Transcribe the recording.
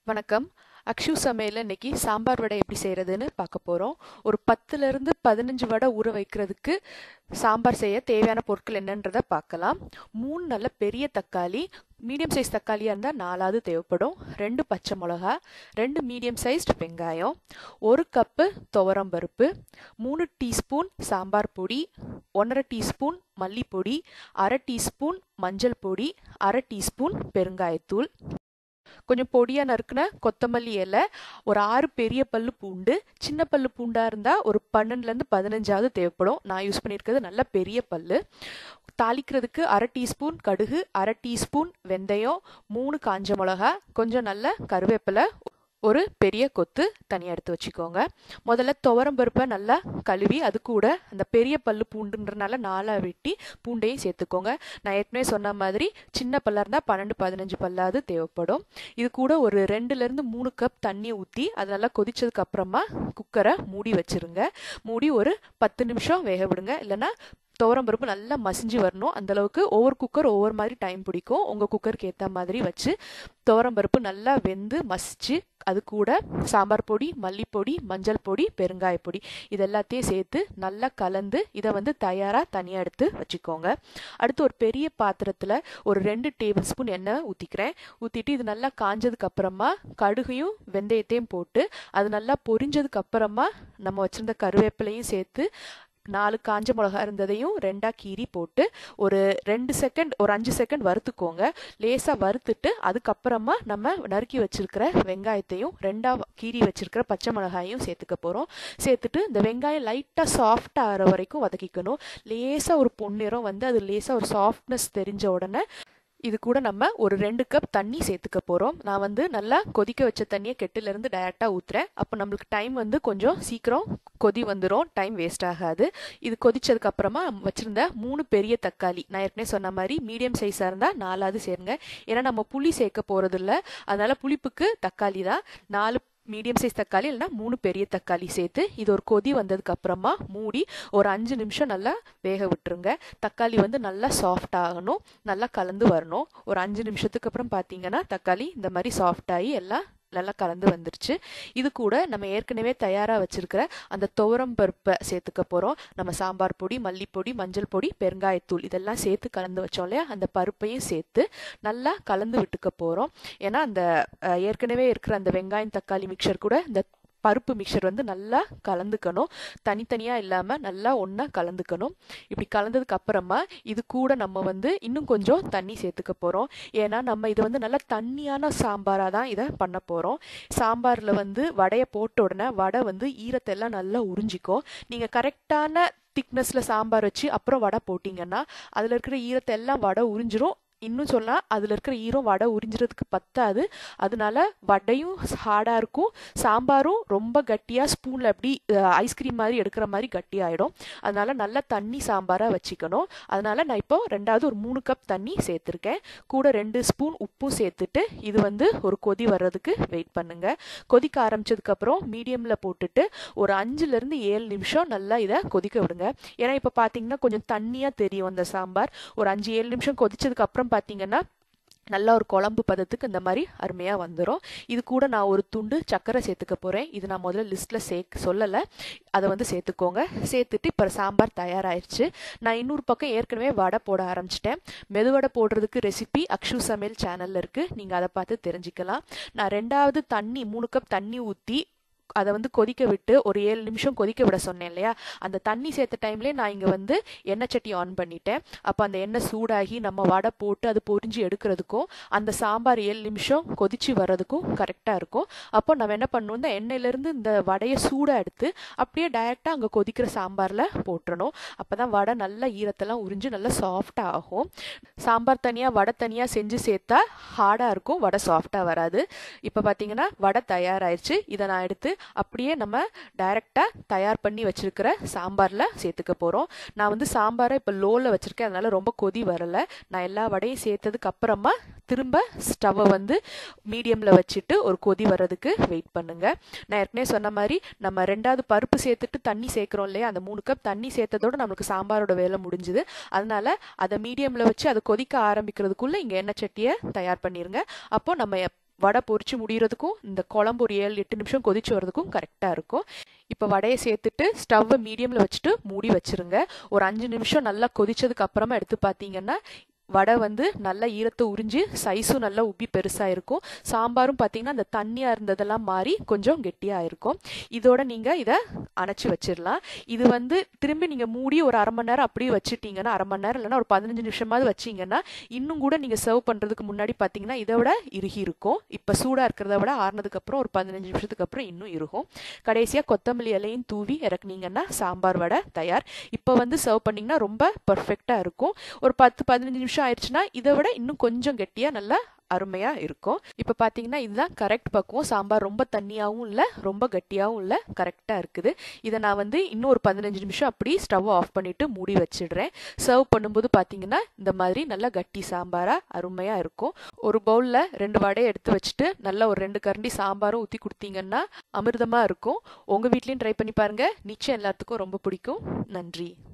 வணக்கம் அக்ஷு சமையலில் இன்னைக்கு சாம்பார் வடை எப்படி செய்கிறதுன்னு பார்க்க போகிறோம் ஒரு பத்துலேருந்து பதினஞ்சு வடை ஊற வைக்கிறதுக்கு சாம்பார் செய்ய தேவையான பொருட்கள் என்னன்றதை பார்க்கலாம் மூணு நல்ல பெரிய தக்காளி மீடியம் சைஸ் தக்காளியாக இருந்தால் நாலாவது தேவைப்படும் ரெண்டு பச்சை மிளகா ரெண்டு மீடியம் சைஸ்ட் வெங்காயம் ஒரு கப்பு துவரம்பருப்பு மூணு டீஸ்பூன் சாம்பார் பொடி ஒன்றரை டீஸ்பூன் மல்லிப்பொடி அரை டீஸ்பூன் மஞ்சள் பொடி அரை டீஸ்பூன் பெருங்காயத்தூள் கொஞ்சம் பொடியாக நறுக்குன கொத்தமல்லி இலை ஒரு ஆறு பெரிய பல்லு பூண்டு சின்ன பல்லு பூண்டாக இருந்தால் ஒரு பன்னெண்டுலேருந்து பதினஞ்சாவது தேவைப்படும் நான் யூஸ் பண்ணியிருக்கிறது நல்ல பெரிய பல்லு தாளிக்கிறதுக்கு அரை டீஸ்பூன் கடுகு அரை டீஸ்பூன் வெந்தயம் மூணு காஞ்ச மிளகா கொஞ்சம் நல்ல கருவேப்பிலை ஒரு பெரிய கொத்து தனியாக எடுத்து வச்சுக்கோங்க முதல்ல துவரம் பருப்பை நல்லா கழுவி அது கூட அந்த பெரிய பல்லு பூண்டுன்றனால நாலாக வெட்டி பூண்டையும் சேர்த்துக்கோங்க நான் ஏற்கனவே சொன்ன மாதிரி சின்ன பல்லாக இருந்தால் பன்னெண்டு பதினஞ்சு பல்லாவது தேவைப்படும் இது கூட ஒரு ரெண்டுலேருந்து மூணு கப் தண்ணி ஊற்றி அது நல்லா கொதிச்சதுக்கு அப்புறமா குக்கரை மூடி வச்சிருங்க மூடி ஒரு பத்து நிமிஷம் வேக விடுங்க இல்லைன்னா துவரம் பருப்பு நல்லா மசிஞ்சு வரணும் அந்தளவுக்கு ஒவ்வொரு குக்கர் ஒவ்வொரு மாதிரி டைம் பிடிக்கும் உங்கள் குக்கருக்கு ஏற்ற மாதிரி வச்சு துவரம் பருப்பு நல்லா வெந்து மசிச்சு அது கூட சாம்பார் பொடி மல்லிப்பொடி மஞ்சள் பொடி பெருங்காய பொடி இது எல்லாத்தையும் சேர்த்து நல்லா கலந்து இதை வந்து தயாராக தனியாக எடுத்து வச்சுக்கோங்க அடுத்து ஒரு பெரிய பாத்திரத்தில் ஒரு ரெண்டு டேபிள் ஸ்பூன் எண்ணெய் ஊற்றிக்கிறேன் ஊற்றிட்டு இது நல்லா காஞ்சதுக்கு அப்புறமா கடுகையும் வெந்தயத்தையும் போட்டு அது நல்லா பொரிஞ்சதுக்கு அப்புறமா நம்ம வச்சுருந்த கருவேப்பிலையும் சேர்த்து நாலு காஞ்ச மிளகா இருந்ததையும் ரெண்டாக கீறி போட்டு ஒரு ரெண்டு செகண்ட் ஒரு அஞ்சு செகண்ட் வறுத்துக்கோங்க லேசாக வறுத்துட்டு அதுக்கப்புறமா நம்ம நறுக்கி வச்சிருக்கிற வெங்காயத்தையும் ரெண்டாக கீறி வச்சிருக்கிற பச்சை மிளகாயும் சேர்த்துக்க போகிறோம் சேர்த்துட்டு இந்த வெங்காயம் லைட்டாக சாஃப்ட் ஆகிற வரைக்கும் வதக்கிக்கணும் லேசாக ஒரு பொன்னிறம் வந்து அது லேசாக ஒரு சாஃப்ட்னஸ் தெரிஞ்ச உடனே இது கூட நம்ம ஒரு ரெண்டு கப் தண்ணி சேர்த்துக்க போகிறோம் நான் வந்து நல்லா கொதிக்க வச்ச தண்ணியை கெட்டிலேருந்து டைரெக்டாக ஊற்றுறேன் அப்போ நம்மளுக்கு டைம் வந்து கொஞ்சம் சீக்கிரம் கொதி வந்துடும் டைம் வேஸ்ட் ஆகாது இது கொதிச்சதுக்கு அப்புறமா வச்சுருந்த மூணு பெரிய தக்காளி நான் ஏற்கனவே சொன்ன மாதிரி மீடியம் சைஸாக இருந்தால் நாலாவது சேருங்க ஏன்னா நம்ம புளி சேர்க்க போகிறதில்ல அதனால் புளிப்புக்கு தக்காளி தான் நாலு மீடியம் சைஸ் தக்காளி இல்லைனா மூணு பெரிய தக்காளி சேர்த்து இது ஒரு கொதி வந்ததுக்கு அப்புறமா மூடி ஒரு அஞ்சு நிமிஷம் நல்லா வேக விட்டுருங்க தக்காளி வந்து நல்லா சாஃப்ட் ஆகணும் நல்லா கலந்து வரணும் ஒரு அஞ்சு நிமிஷத்துக்கு அப்புறம் பார்த்தீங்கன்னா தக்காளி இந்த மாதிரி சாஃப்ட் ஆகி எல்லாம் நல்லா கலந்து வந்துருச்சு இது கூட நம்ம ஏற்கனவே தயாராக வச்சுருக்கிற அந்த துவரம் பருப்பை சேர்த்துக்க போகிறோம் நம்ம சாம்பார் பொடி மல்லிப்பொடி மஞ்சள் பொடி பெருங்காயத்தூள் இதெல்லாம் சேர்த்து கலந்து வச்சோம் இல்லையா அந்த பருப்பையும் சேர்த்து நல்லா கலந்து விட்டுக்க போகிறோம் ஏன்னா அந்த ஏற்கனவே இருக்கிற அந்த வெங்காயம் தக்காளி மிக்சர் கூட இந்த பருப்பு மிக்சர் வந்து நல்லா கலந்துக்கணும் தனித்தனியாக இல்லாமல் நல்லா ஒன்றா கலந்துக்கணும் இப்படி கலந்ததுக்கு அப்புறமா இது கூட நம்ம வந்து இன்னும் கொஞ்சம் தண்ணி சேர்த்துக்க போகிறோம் ஏன்னா நம்ம இது வந்து நல்லா தண்ணியான சாம்பாராக தான் இதை பண்ண போகிறோம் சாம்பாரில் வந்து வடையை போட்ட உடனே வடை வந்து ஈரத்தை எல்லாம் நல்லா உறிஞ்சிக்கும் நீங்கள் கரெக்டான திக்னஸில் சாம்பார் வச்சு அப்புறம் வடை போட்டிங்கன்னா அதில் இருக்கிற ஈரத்தை எல்லாம் வடை உறிஞ்சிரும் இன்னும் சொல்லலாம் அதில் இருக்கிற ஈரம் வடை உறிஞ்சிறதுக்கு பத்தாது அதனால வடையும் ஹார்டாக இருக்கும் சாம்பாரும் ரொம்ப கட்டியாக ஸ்பூனில் அப்படி ஐஸ்கிரீம் மாதிரி எடுக்கிற மாதிரி கட்டியாயிடும் அதனால நல்லா தண்ணி சாம்பாராக வச்சுக்கணும் அதனால நான் இப்போ ரெண்டாவது ஒரு மூணு கப் தண்ணி சேர்த்துருக்கேன் கூட ரெண்டு ஸ்பூன் உப்பும் சேர்த்துட்டு இது வந்து ஒரு கொதி வர்றதுக்கு வெயிட் பண்ணுங்க கொதிக்க ஆரம்பிச்சதுக்கப்புறம் மீடியமில் போட்டுட்டு ஒரு அஞ்சுலேருந்து ஏழு நிமிஷம் நல்லா இதை கொதிக்க விடுங்க ஏன்னா இப்போ பார்த்தீங்கன்னா கொஞ்சம் தண்ணியாக தெரியும் அந்த சாம்பார் ஒரு அஞ்சு ஏழு நிமிஷம் கொதிச்சதுக்கு அப்புறம் பார்த்தீங்கன்னா நல்லா ஒரு குழம்பு பதத்துக்கு இந்த மாதிரி அருமையாக வந்துடும் இது கூட நான் ஒரு துண்டு சர்க்கரை சேர்த்துக்க போகிறேன் இது நான் முதல்ல லிஸ்ட்டில் சேர்க்க சொல்லலை அதை வந்து சேர்த்துக்கோங்க சேர்த்துட்டு இப்போ சாம்பார் தயாராகிடுச்சு நான் இன்னொரு பக்கம் ஏற்கனவே வடை போட ஆரம்பிச்சிட்டேன் மெதுவடை போடுறதுக்கு ரெசிபி அக்ஷு சமையல் சேனலில் இருக்குது நீங்கள் அதை பார்த்து தெரிஞ்சுக்கலாம் நான் ரெண்டாவது தண்ணி மூணு கப் தண்ணி ஊற்றி அதை வந்து கொதிக்க விட்டு ஒரு ஏழு நிமிஷம் கொதிக்க விட சொன்னேன் இல்லையா அந்த தண்ணி சேர்த்த டைம்லேயே நான் இங்கே வந்து எண்ணெய் சட்டி ஆன் பண்ணிட்டேன் அப்போ அந்த எண்ணெய் சூடாகி நம்ம வடை போட்டு அது பொரிஞ்சு எடுக்கிறதுக்கும் அந்த சாம்பார் ஏழு நிமிஷம் கொதிச்சு வர்றதுக்கும் கரெக்டாக இருக்கும் அப்போ நம்ம என்ன பண்ணணும் இந்த எண்ணெயிலேருந்து இந்த வடையை சூடாக எடுத்து அப்படியே டைரெக்டாக அங்கே கொதிக்கிற சாம்பாரில் போட்டுறணும் அப்போ தான் வடை நல்லா ஈரத்தெல்லாம் உறிஞ்சு நல்லா சாஃப்டாக ஆகும் சாம்பார் தனியாக வடை தனியாக செஞ்சு சேர்த்தா ஹார்டாக இருக்கும் வடை சாஃப்டாக வராது இப்போ பார்த்தீங்கன்னா வடை தயாராகிடுச்சு இதை நான் எடுத்து அப்படியே நம்ம டைரெக்டாக தயார் பண்ணி வச்சுருக்கிற சாம்பாரில் சேர்த்துக்க போகிறோம் நான் வந்து சாம்பாரை இப்போ லோவில் வச்சுருக்கேன் அதனால் ரொம்ப கொதி வரலை நான் எல்லா வடையும் சேர்த்ததுக்கு அப்புறமா திரும்ப ஸ்டவ்வை வந்து மீடியமில் வச்சுட்டு ஒரு கொதி வர்றதுக்கு வெயிட் பண்ணுங்கள் நான் ஏற்கனவே சொன்ன மாதிரி நம்ம ரெண்டாவது பருப்பு சேர்த்துட்டு தண்ணி சேர்க்குறோம் இல்லையா அந்த மூணு கப் தண்ணி சேர்த்ததோடு நம்மளுக்கு சாம்பாரோட வேலை முடிஞ்சுது அதனால் அதை மீடியமில் வச்சு அதை கொதிக்க ஆரம்பிக்கிறதுக்குள்ளே இங்கே எண்ணெய் சட்டியை தயார் பண்ணிடுங்க அப்போது நம்ம வடை பொரிச்சு முடியறதுக்கும் இந்த குழம்பு ஒரு ஏழு எட்டு நிமிஷம் கொதிச்சு வரதுக்கும் கரெக்டாக இருக்கும் இப்போ வடையை சேர்த்துட்டு ஸ்டவ்வை மீடியமில் வச்சுட்டு மூடி வச்சிருங்க ஒரு அஞ்சு நிமிஷம் நல்லா கொதிச்சதுக்கு அப்புறமா எடுத்து பார்த்தீங்கன்னா வடை வந்து நல்லா ஈரத்தை உறிஞ்சு சைஸும் நல்லா உப்பி பெருசாக இருக்கும் சாம்பாரும் பார்த்தீங்கன்னா அந்த தண்ணியாக இருந்ததெல்லாம் மாறி கொஞ்சம் கெட்டியாக இருக்கும் இதோட நீங்கள் இதை அணைச்சி வச்சிடலாம் இது வந்து திரும்பி நீங்கள் மூடி ஒரு அரை மணி நேரம் அப்படியே வச்சுட்டீங்கன்னா அரை மணி நேரம் இல்லைன்னா ஒரு பதினஞ்சு நிமிஷமாவது வச்சிங்கன்னா இன்னும் கூட நீங்கள் சர்வ் பண்ணுறதுக்கு முன்னாடி பார்த்தீங்கன்னா இதை விட இறுகி இருக்கும் இப்போ சூடாக இருக்கிறத விட ஆறுனதுக்கப்புறம் ஒரு பதினஞ்சு நிமிஷத்துக்கு அப்புறம் இன்னும் இருக்கும் கடைசியாக கொத்தமல்லி இலையும் தூவி இறக்குனீங்கன்னா சாம்பார் வடை தயார் இப்போ வந்து சர்வ் பண்ணிங்கன்னா ரொம்ப பர்ஃபெக்டாக இருக்கும் ஒரு பத்து பதினஞ்சு நிமிஷம் ஆயிடுச்சுன்னா இதை விட இன்னும் கொஞ்சம் கெட்டியாக நல்லா அருமையாக இருக்கும் இப்போ பார்த்தீங்கன்னா இதுதான் கரெக்ட் பக்குவம் சாம்பார் ரொம்ப தண்ணியாகவும் இல்லை ரொம்ப கட்டியாகவும் இல்லை கரெக்டாக இருக்குது இதை நான் வந்து இன்னும் ஒரு பதினஞ்சு நிமிஷம் அப்படி ஸ்டவ் ஆஃப் பண்ணிவிட்டு மூடி வச்சிடுறேன் சர்வ் பண்ணும்போது பார்த்தீங்கன்னா இந்த மாதிரி நல்லா கட்டி சாம்பாராக அருமையாக இருக்கும் ஒரு பவுலில் ரெண்டு வடையை எடுத்து வச்சுட்டு நல்லா ஒரு ரெண்டு கரண்டி சாம்பாரும் ஊற்றி கொடுத்தீங்கன்னா அமிர்தமாக இருக்கும் உங்கள் வீட்லேயும் ட்ரை பண்ணி பாருங்கள் நிச்சயம் எல்லாத்துக்கும் ரொம்ப பிடிக்கும் நன்றி